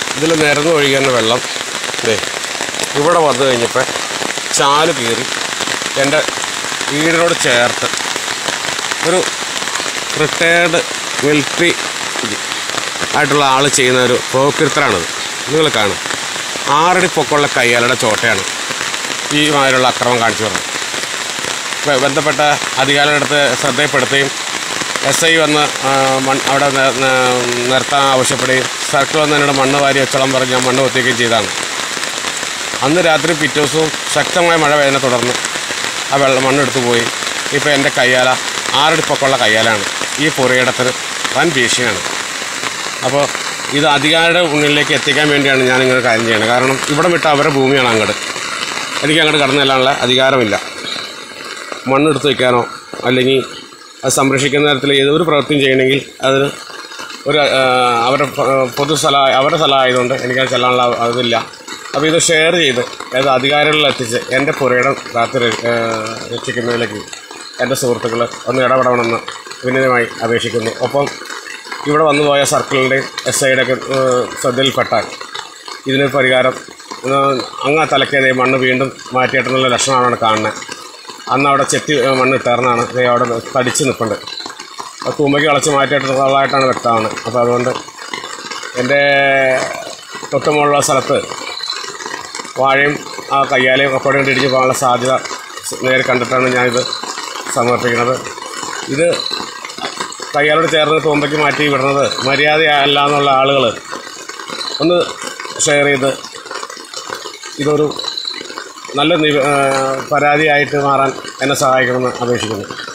ഇതിൽ നിരന്ന് ഒഴുകുന്ന വെള്ളം ദേ ഇവിടെ വന്നു കഴിഞ്ഞപ്പോൾ ചാല് കീറി എൻ്റെ വീടിനോട് ചേർത്ത് ഒരു റിട്ടയേർഡ് മിലിറ്ററി ആയിട്ടുള്ള ആൾ ചെയ്യുന്ന ഒരു പ്രോകൃത്തരാണിത് നിങ്ങൾ കാണും ആറടി പൊക്കമുള്ള കയ്യാലയുടെ ചോട്ടയാണ് ഈ മാതിരിയുള്ള അക്രമം കാണിച്ചു വരുന്നത് ഇപ്പം ബന്ധപ്പെട്ട അധികാരികളുടെ അടുത്ത് ശ്രദ്ധയിൽപ്പെടുത്തുകയും എസ് ഐ വന്ന് ആ, മൺ- അവിടെ നി- നി- നിർത്താൻ ആവശ്യപ്പെടുകയും സർക്കിൾ വന്ന് എന്നോട് മണ്ണ് വാരി വെച്ചോളം പറഞ്ഞ് ഞാൻ മണ്ണ് ഒത്തിക്കുകയും ചെയ്തതാണ് അന്ന് രാത്രി പിറ്റേ ദിവസവും ശക്തമായ മഴ പെയ്തതിനെ തുടർന്ന് ആ വെള്ളം മണ്ണെടുത്ത് പോയി ഇപ്പോൾ എൻ്റെ കയ്യാല ആറടി പൊക്കമുള്ള കയ്യാലാണ് ഈ പുറയിടത്തിന് വൻ ഭീഷണിയാണ് അപ്പോൾ ഇത് അധികാരിയുടെ മുന്നിലേക്ക് എത്തിക്കാൻ വേണ്ടിയാണ് ഞാൻ ഇങ്ങനെ കാര്യം ചെയ്യുന്നത് കാരണം ഇവിടെ വിട്ട അവരുടെ ഭൂമിയാണ് അങ്ങോട്ട് എനിക്ക് അങ്ങോട്ട് കടന്നു ചെല്ലാനുള്ള അധികാരമില്ല മണ്ണെടുത്ത് വയ്ക്കാനോ അല്ലെങ്കിൽ അത് സംരക്ഷിക്കുന്ന തരത്തിൽ ഏതൊരു പ്രവൃത്തിയും ചെയ്യണമെങ്കിൽ അതിന് ഒരു ആ, അവരുടെ പ- പൊതു സ്ഥല അവരുടെ സ്ഥലമായതുകൊണ്ട് എനിക്കത് ചെല്ലാനുള്ള അതില്ല അപ്പോൾ ഇത് ഷെയർ ചെയ്ത് ഏത് അധികാരികളിൽ എത്തിച്ച് എൻ്റെ പുരയിടം കാത്ത് ര- ആ, രക്ഷിക്കുന്നതിലേക്ക് എൻ്റെ സുഹൃത്തുക്കൾ ഒന്ന് ഇടപെടണമെന്ന് വിനീതമായി അപേക്ഷിക്കുന്നു ഒപ്പം ഇവിടെ വന്നു പോയ സർക്കിളിൻ്റെയും എസ് ഐയുടെ ഒക്കെ ശ്രദ്ധയിൽപ്പെട്ടാൽ ഇതിനൊരു പരിഹാരം ആ, അങ്ങ് തലക്കേതെ മണ്ണ് വീണ്ടും മാറ്റിയിട്ടെന്നുള്ള ലക്ഷണമാണ് കാണുന്നത് അന്ന് അവിടെ ചെത്തി ആ, മണ്ണ് ഇട്ടാർന്നാണ് ദേ അവിടെ തടിച്ച് നിൽപ്പുണ്ട് അത് തൂമ്പയ്ക്ക് കളച്ച് മാറ്റിയിട്ടുള്ളതായിട്ടാണ് വ്യക്തമാണ് അപ്പോൾ അതുകൊണ്ട് എൻ്റെ തൊട്ടുമുള്ള സ്ഥലത്ത് വാഴയും ആ കയ്യാലയും ഒക്കെ കൂടെ ഇടിച്ച് പോകാനുള്ള സാധ്യത നേരെ കണ്ടിട്ടാണ് ഞാനിത് സമർപ്പിക്കുന്നത് ഇത് കയ്യാലോട് ചേർന്ന് തൂമ്പയ്ക്ക് മാറ്റി വിടുന്നത് മര്യാദയല്ല എന്നുള്ള ആളുകൾ ഒന്ന് ഷെയർ ചെയ്ത് ഇതൊരു നല്ല നിവ- ആ, പരാതിയായിട്ട് മാറാൻ എന്നെ സഹായിക്കണമെന്ന് അപേക്ഷിക്കുന്നു